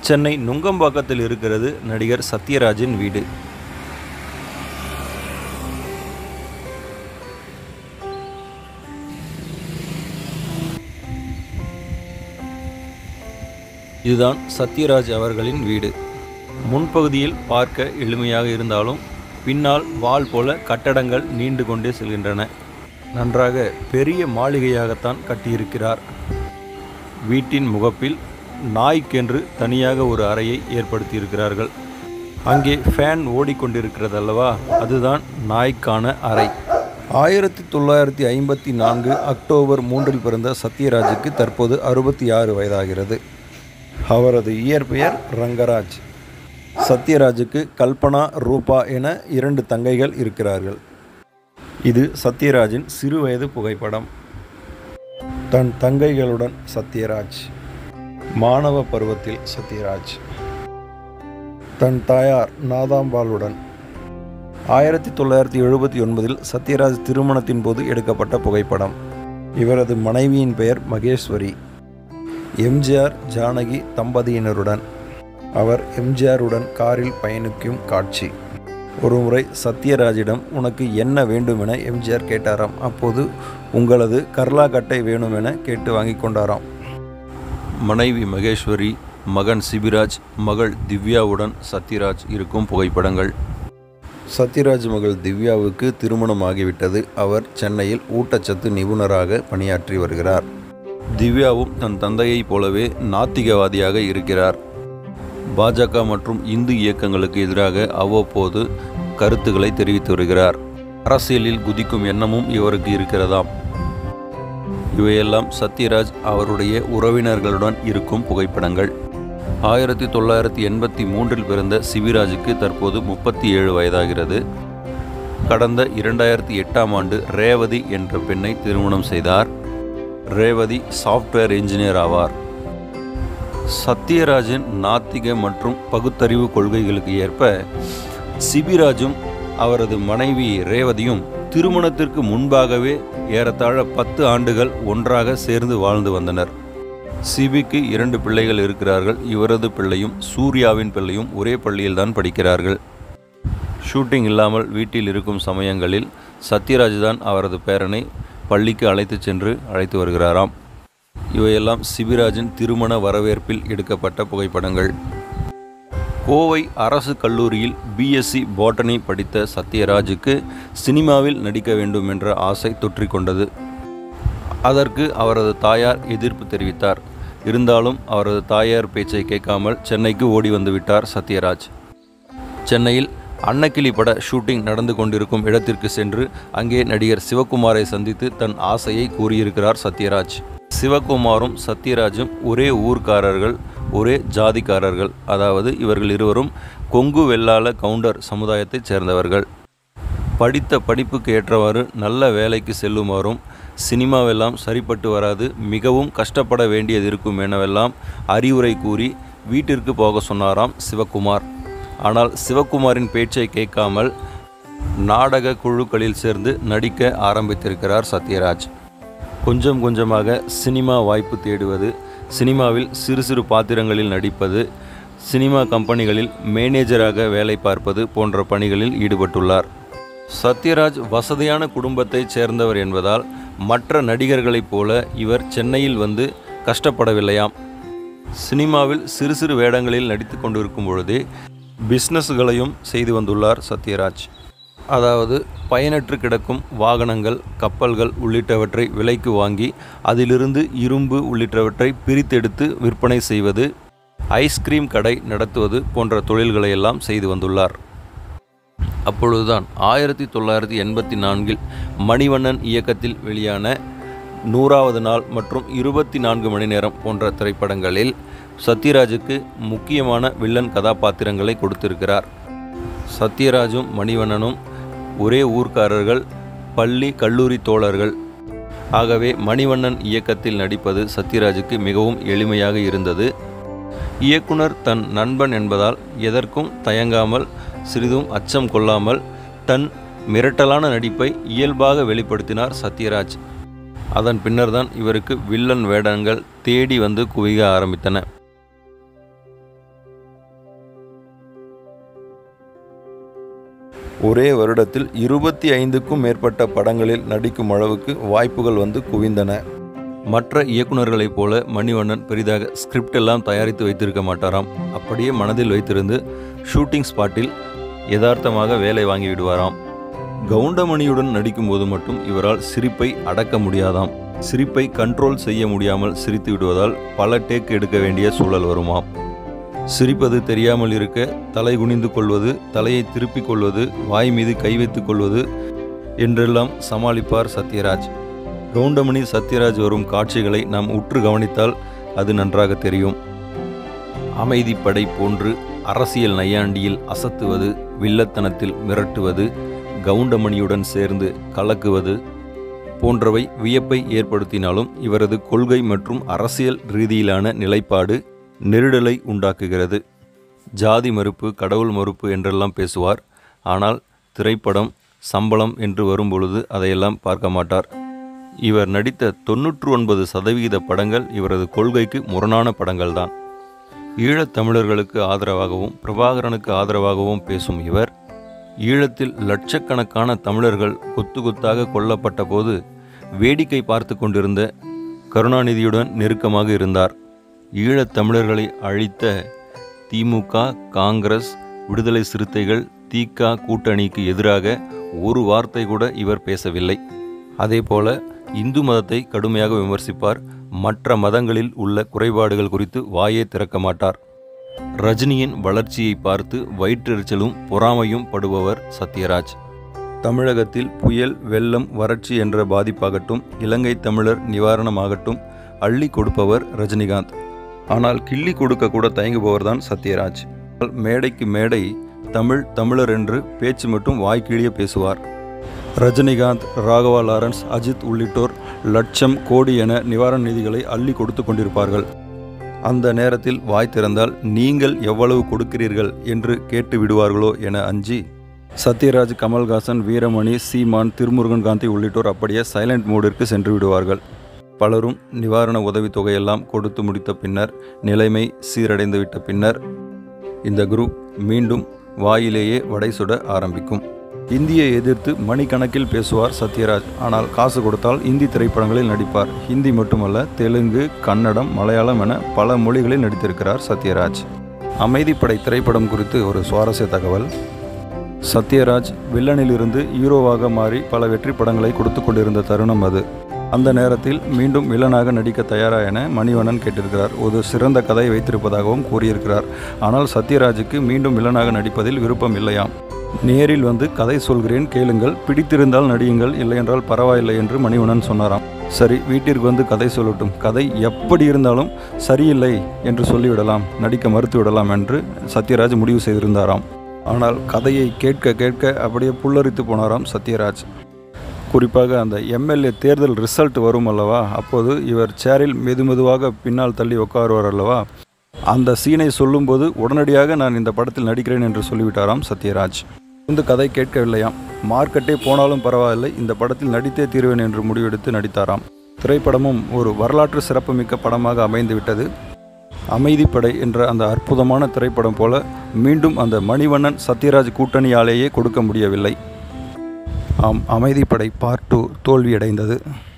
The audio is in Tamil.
சென்னை நுங்கம்பாக்கத்தில் இருக்கிறது நடிகர் சத்யராஜின் வீடு இதுதான் சத்யராஜ் அவர்களின் வீடு முன்பகுதியில் பார்க்க எளிமையாக இருந்தாலும் பின்னால் வால் போல கட்டடங்கள் நீண்டு கொண்டே செல்கின்றன நன்றாக பெரிய மாளிகையாகத்தான் கட்டியிருக்கிறார் வீட்டின் முகப்பில் நாய்க்கென்று தனியாக ஒரு அறையை ஏற்படுத்தியிருக்கிறார்கள் அங்கே ஃபேன் ஓடிக்கொண்டிருக்கிறது அல்லவா அதுதான் நாய்க்கான அறை ஆயிரத்தி தொள்ளாயிரத்தி ஐம்பத்தி நான்கு அக்டோபர் மூன்றில் பிறந்த சத்யராஜுக்கு தற்போது அறுபத்தி ஆறு வயதாகிறது அவரது இயற்பெயர் ரங்கராஜ் சத்யராஜுக்கு கல்பனா ரூபா என இரண்டு தங்கைகள் இருக்கிறார்கள் இது சத்யராஜின் சிறுவயது புகைப்படம் தன் தங்கைகளுடன் சத்யராஜ் மாணவ பருவத்தில் சத்யராஜ் தன் தாயார் நாதாம்பாளுடன் ஆயிரத்தி தொள்ளாயிரத்தி எழுபத்தி ஒன்பதில் சத்யராஜ் திருமணத்தின் போது எடுக்கப்பட்ட புகைப்படம் இவரது மனைவியின் பெயர் மகேஸ்வரி எம்ஜிஆர் ஜானகி தம்பதியினருடன் அவர் எம்ஜிஆருடன் காரில் பயணிக்கும் காட்சி ஒருமுறை சத்யராஜிடம் உனக்கு என்ன வேண்டும் என எம்ஜிஆர் கேட்டாராம் அப்போது உங்களது கர்லா கட்டை வேணும் என கேட்டு வாங்கி கொண்டாராம் மனைவி மகேஸ்வரி மகன் சிபிராஜ் மகள் திவ்யாவுடன் சத்யராஜ் இருக்கும் புகைப்படங்கள் சத்யராஜ் மகள் திவ்யாவுக்கு திருமணம் ஆகிவிட்டது அவர் சென்னையில் ஊட்டச்சத்து நிபுணராக பணியாற்றி வருகிறார் திவ்யாவும் தன் தந்தையைப் போலவே நாத்திகவாதியாக இருக்கிறார் பாஜக மற்றும் இந்து இயக்கங்களுக்கு எதிராக அவ்வப்போது கருத்துக்களை தெரிவித்து வருகிறார் அரசியலில் குதிக்கும் எண்ணமும் இவருக்கு இருக்கிறதாம் இவையெல்லாம் சத்யராஜ் அவருடைய உறவினர்களுடன் இருக்கும் புகைப்படங்கள் ஆயிரத்தி தொள்ளாயிரத்தி எண்பத்தி மூன்றில் பிறந்த சிவிராஜுக்கு தற்போது முப்பத்தி ஏழு வயதாகிறது கடந்த இரண்டாயிரத்தி எட்டாம் ஆண்டு ரேவதி என்ற பெண்ணை திருமணம் செய்தார் ரேவதி சாஃப்ட்வேர் இன்ஜினியர் ஆவார் சத்யராஜின் நாத்திக மற்றும் பகுத்தறிவு கொள்கைகளுக்கு ஏற்ப சிபிராஜும் அவரது மனைவி ரேவதியும் திருமணத்திற்கு முன்பாகவே ஏறத்தாழ பத்து ஆண்டுகள் ஒன்றாக சேர்ந்து வாழ்ந்து வந்தனர் சிபிக்கு இரண்டு பிள்ளைகள் இருக்கிறார்கள் இவரது பிள்ளையும் சூர்யாவின் பிள்ளையும் ஒரே பள்ளியில்தான் படிக்கிறார்கள் ஷூட்டிங் இல்லாமல் வீட்டில் இருக்கும் சமயங்களில் சத்யராஜ் தான் அவரது பேரனை பள்ளிக்கு அழைத்து சென்று அழைத்து வருகிறாராம் இவையெல்லாம் சிபிராஜின் திருமண வரவேற்பில் எடுக்கப்பட்ட புகைப்படங்கள் கோவை அரசு கல்லூரியில் பிஎஸ்சி பாட்டனி படித்த சத்யராஜுக்கு சினிமாவில் நடிக்க வேண்டும் என்ற ஆசை தொற்றிக்கொண்டது அதற்கு அவரது தாயார் எதிர்ப்பு தெரிவித்தார் இருந்தாலும் அவரது தாயார் பேச்சை கேட்காமல் சென்னைக்கு ஓடி வந்து விட்டார் சத்யராஜ் சென்னையில் அன்னக்கிளி பட ஷூட்டிங் நடந்து கொண்டிருக்கும் இடத்திற்கு சென்று அங்கே நடிகர் சிவகுமாரை சந்தித்து தன் ஆசையை கூறியிருக்கிறார் சத்யராஜ் சிவகுமாரும் சத்யராஜும் ஒரே ஊர்க்காரர்கள் ஒரே ஜாதிக்காரர்கள் அதாவது இவர்கள் இருவரும் கொங்கு வெள்ளாள கவுண்டர் சமுதாயத்தைச் சேர்ந்தவர்கள் படித்த படிப்புக்கு ஏற்றவாறு நல்ல வேலைக்கு செல்லுமாறும் சினிமாவெல்லாம் சரிப்பட்டு வராது மிகவும் கஷ்டப்பட வேண்டியது இருக்கும் எனவெல்லாம் அறிவுரை கூறி வீட்டிற்கு போக சொன்னாராம் சிவகுமார் ஆனால் சிவகுமாரின் பேச்சை கேட்காமல் நாடக குழுக்களில் சேர்ந்து நடிக்க ஆரம்பித்திருக்கிறார் சத்யராஜ் கொஞ்சம் கொஞ்சமாக சினிமா வாய்ப்பு தேடுவது சினிமாவில் சிறு சிறு பாத்திரங்களில் நடிப்பது சினிமா கம்பெனிகளில் மேனேஜராக வேலை பார்ப்பது போன்ற பணிகளில் ஈடுபட்டுள்ளார் சத்யராஜ் வசதியான குடும்பத்தைச் சேர்ந்தவர் என்பதால் மற்ற நடிகர்களைப் போல இவர் சென்னையில் வந்து கஷ்டப்படவில்லையாம் சினிமாவில் சிறு சிறு வேடங்களில் நடித்து கொண்டிருக்கும் பொழுதே பிஸ்னஸ்களையும் செய்து வந்துள்ளார் சத்யராஜ் அதாவது பயனற்று கிடக்கும் வாகனங்கள் கப்பல்கள் உள்ளிட்டவற்றை விலைக்கு வாங்கி அதிலிருந்து இரும்பு உள்ளிட்டவற்றை பிரித்தெடுத்து விற்பனை செய்வது ஐஸ்கிரீம் கடை நடத்துவது போன்ற தொழில்களை எல்லாம் செய்து வந்துள்ளார் அப்பொழுதுதான் ஆயிரத்தி தொள்ளாயிரத்தி எண்பத்தி நான்கில் மணிவண்ணன் இயக்கத்தில் வெளியான நூறாவது நாள் மற்றும் இருபத்தி நான்கு மணி நேரம் போன்ற திரைப்படங்களில் சத்யராஜுக்கு முக்கியமான வில்லன் கதாபாத்திரங்களை கொடுத்திருக்கிறார் சத்யராஜும் மணிவண்ணனும் ஒரே ஊர்க்காரர்கள் பள்ளி கல்லூரி தோழர்கள் ஆகவே மணிவண்ணன் இயக்கத்தில் நடிப்பது சத்யராஜுக்கு மிகவும் எளிமையாக இருந்தது இயக்குனர் தன் நண்பன் என்பதால் எதற்கும் தயங்காமல் சிறிதும் அச்சம் கொள்ளாமல் தன் மிரட்டலான நடிப்பை இயல்பாக வெளிப்படுத்தினார் சத்யராஜ் அதன் பின்னர்தான் இவருக்கு வில்லன் வேடங்கள் தேடி வந்து குவிக ஆரம்பித்தன ஒரே வருடத்தில் இருபத்தி ஐந்துக்கும் மேற்பட்ட படங்களில் நடிக்கும் அளவுக்கு வாய்ப்புகள் வந்து குவிந்தன மற்ற இயக்குநர்களைப் போல மணிவண்ணன் பெரிதாக ஸ்கிரிப்ட் எல்லாம் தயாரித்து வைத்திருக்க மாட்டாராம் அப்படியே மனதில் வைத்திருந்து ஷூட்டிங் ஸ்பாட்டில் யதார்த்தமாக வேலை வாங்கி விடுவாராம் கவுண்டமணியுடன் நடிக்கும்போது மட்டும் இவரால் சிரிப்பை அடக்க முடியாதாம் சிரிப்பை கண்ட்ரோல் செய்ய முடியாமல் சிரித்து விடுவதால் பல டேக் எடுக்க வேண்டிய சூழல் வருமாம் சிரிப்பது தெரியாமல் இருக்க தலை குனிந்து கொள்வது தலையை திருப்பிக் கொள்வது வாய் மீது கை வைத்துக் கொள்வது என்றெல்லாம் சமாளிப்பார் சத்யராஜ் கவுண்டமணி சத்யராஜ் வரும் காட்சிகளை நாம் உற்று கவனித்தால் அது நன்றாக தெரியும் அமைதிப்படை போன்று அரசியல் நையாண்டியில் அசத்துவது வில்லத்தனத்தில் மிரட்டுவது கவுண்டமணியுடன் சேர்ந்து கலக்குவது போன்றவை வியப்பை ஏற்படுத்தினாலும் இவரது கொள்கை மற்றும் அரசியல் ரீதியிலான நிலைப்பாடு நெருடலை உண்டாக்குகிறது ஜாதி மறுப்பு கடவுள் மறுப்பு என்றெல்லாம் பேசுவார் ஆனால் திரைப்படம் சம்பளம் என்று வரும்பொழுது அதையெல்லாம் பார்க்க மாட்டார் இவர் நடித்த தொன்னூற்று ஒன்பது சதவிகித படங்கள் இவரது கொள்கைக்கு முரணான படங்கள்தான் ஈழத் தமிழர்களுக்கு ஆதரவாகவும் பிரபாகரனுக்கு ஆதரவாகவும் பேசும் இவர் ஈழத்தில் லட்சக்கணக்கான தமிழர்கள் கொத்து கொத்தாக கொல்லப்பட்ட போது வேடிக்கை பார்த்து கொண்டிருந்த கருணாநிதியுடன் நெருக்கமாக இருந்தார் ஈழத் தமிழர்களை அழித்த திமுக காங்கிரஸ் விடுதலை சிறுத்தைகள் தீகா கூட்டணிக்கு எதிராக ஒரு வார்த்தை கூட இவர் பேசவில்லை அதேபோல இந்து மதத்தை கடுமையாக விமர்சிப்பார் மற்ற மதங்களில் உள்ள குறைபாடுகள் குறித்து வாயே திறக்க மாட்டார் ரஜினியின் வளர்ச்சியை பார்த்து வயிற்றெரிச்சலும் பொறாமையும் படுபவர் சத்யராஜ் தமிழகத்தில் புயல் வெள்ளம் வறட்சி என்ற பாதிப்பாகட்டும் இலங்கை தமிழர் நிவாரணமாகட்டும் அள்ளி கொடுப்பவர் ரஜினிகாந்த் ஆனால் கிள்ளி கொடுக்க கூட தயங்குபவர்தான் சத்யராஜ் மேடைக்கு மேடை தமிழ் தமிழர் என்று பேச்சு மட்டும் வாய்க்கிழிய பேசுவார் ரஜினிகாந்த் ராகவா லாரன்ஸ் அஜித் உள்ளிட்டோர் லட்சம் கோடி என நிவாரண நிதிகளை அள்ளி கொடுத்து கொண்டிருப்பார்கள் அந்த நேரத்தில் வாய் திறந்தால் நீங்கள் எவ்வளவு கொடுக்கிறீர்கள் என்று கேட்டு விடுவார்களோ என அஞ்சி சத்யராஜ் கமல்ஹாசன் வீரமணி சீமான் திருமுருகன் காந்தி உள்ளிட்டோர் அப்படியே சைலண்ட் மோடிற்கு சென்று விடுவார்கள் பலரும் நிவாரண உதவித் தொகையெல்லாம் கொடுத்து முடித்த பின்னர் நிலைமை சீரடைந்து விட்ட பின்னர் இந்த குரூப் மீண்டும் வாயிலேயே வடை சுட ஆரம்பிக்கும் இந்தியை எதிர்த்து மணிக்கணக்கில் பேசுவார் சத்யராஜ் ஆனால் காசு கொடுத்தால் இந்தி திரைப்படங்களில் நடிப்பார் ஹிந்தி மட்டுமல்ல தெலுங்கு கன்னடம் மலையாளம் என பல மொழிகளில் நடித்திருக்கிறார் சத்யராஜ் அமைதிப்படை திரைப்படம் குறித்து ஒரு சுவாரஸ்ய தகவல் சத்யராஜ் வில்லனிலிருந்து ஹீரோவாக மாறி பல வெற்றி படங்களை கொடுத்து கொண்டிருந்த தருணம் அது அந்த நேரத்தில் மீண்டும் வில்லனாக நடிக்க தயாரா என மணிவண்ணன் கேட்டிருக்கிறார் ஒரு சிறந்த கதை வைத்திருப்பதாகவும் கூறியிருக்கிறார் ஆனால் சத்யராஜுக்கு மீண்டும் வில்லனாக நடிப்பதில் விருப்பம் இல்லையாம் நேரில் வந்து கதை சொல்கிறேன் கேளுங்கள் பிடித்திருந்தால் நடியுங்கள் இல்லையென்றால் பரவாயில்லை என்று மணிவண்ணன் சொன்னாராம் சரி வீட்டிற்கு வந்து கதை சொல்லட்டும் கதை எப்படி இருந்தாலும் சரியில்லை என்று சொல்லிவிடலாம் நடிக்க மறுத்து விடலாம் என்று சத்யராஜ் முடிவு செய்திருந்தாராம் ஆனால் கதையை கேட்க கேட்க அப்படியே புல்லரித்து போனாராம் சத்யராஜ் குறிப்பாக அந்த எம்எல்ஏ தேர்தல் ரிசல்ட் வரும் அல்லவா அப்போது இவர் சேரில் மெது மெதுவாக பின்னால் தள்ளி உட்காருவார் அல்லவா அந்த சீனை சொல்லும்போது உடனடியாக நான் இந்த படத்தில் நடிக்கிறேன் என்று சொல்லிவிட்டாராம் சத்யராஜ் இந்த கதை கேட்கவில்லையாம் மார்க்கெட்டே போனாலும் பரவாயில்லை இந்த படத்தில் நடித்தே தீர்வேன் என்று முடிவெடுத்து நடித்தாராம் திரைப்படமும் ஒரு வரலாற்று சிறப்புமிக்க படமாக அமைந்துவிட்டது அமைதிப்படை என்ற அந்த அற்புதமான திரைப்படம் போல மீண்டும் அந்த மணிவண்ணன் சத்யராஜ் கூட்டணியாலேயே கொடுக்க முடியவில்லை ஆம் அமைதிப்படை பார்ட் டூ தோல்வியடைந்தது